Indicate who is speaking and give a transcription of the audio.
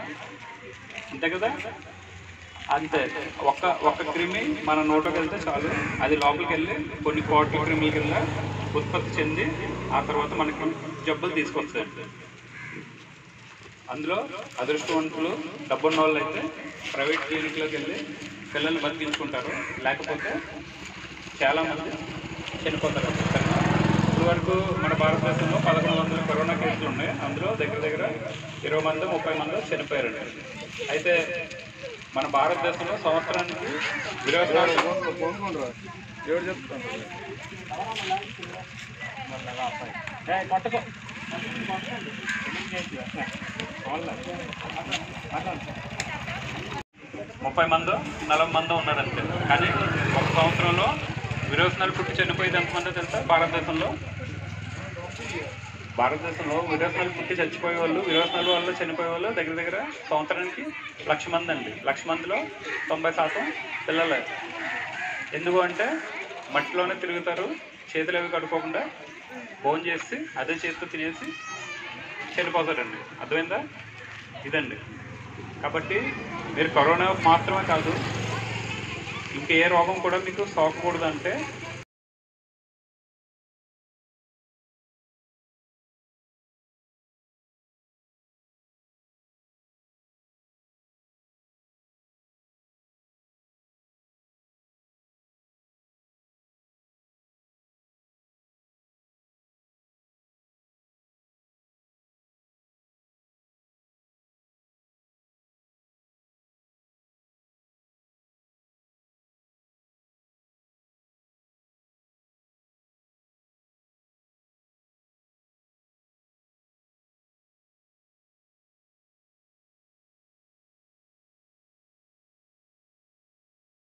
Speaker 1: అంతే కదా అంతే ఒక్క ఒక్క క్రిమి మన నోట్లోకి వెళ్తే చాలు అది లోపలికి వెళ్ళి కొన్ని కోట్ల క్రిముల కింద ఉత్పత్తి చెంది ఆ తర్వాత మనకి జబ్బులు తీసుకొస్తాయి అందులో అదృష్టవంతులు డబ్బున్న వాళ్ళు అయితే ప్రైవేట్ క్లినిక్లోకి వెళ్ళి పిల్లల్ని బతికించుకుంటారు లేకపోతే చాలామంది చనిపోతారు సరేనా? ఇప్పుడు వరకు మన భారతదేశంలో పదకొండు వందల కరోనా కేసులు ఉన్నాయి అందులో దగ్గర దగ్గర ఇరవై మంది ముప్పై మంది చనిపోయారండి అయితే మన భారతదేశంలో సంవత్సరానికి విరోచనాలు
Speaker 2: ఎవరు చెప్తాను
Speaker 1: ముప్పై మందో నలభై మందో ఉన్నారంతే కానీ ఒక సంవత్సరంలో విరోచనాలు పుట్టి చనిపోయేది ఎంతమందో తెలుసా భారతదేశంలో భారతదేశంలో విరోచనాలు పుట్టి చచ్చిపోయే వాళ్ళు విరోచనాల వల్ల చనిపోయే వాళ్ళు దగ్గర దగ్గర సంవత్సరానికి లక్ష మంది అండి లక్ష మందిలో తొంభై శాతం పిల్లలే ఎందుకు అంటే మట్టిలోనే తిరుగుతారు చేతులు అవి కడుక్కోకుండా భోజనం చేసి అదే చేతితో తినేసి చనిపోతారండి అర్థమైందా ఇదండి కాబట్టి మీరు కరోనా మాత్రమే కాదు ఇంకే రోగం కూడా మీకు సోకకూడదు అంటే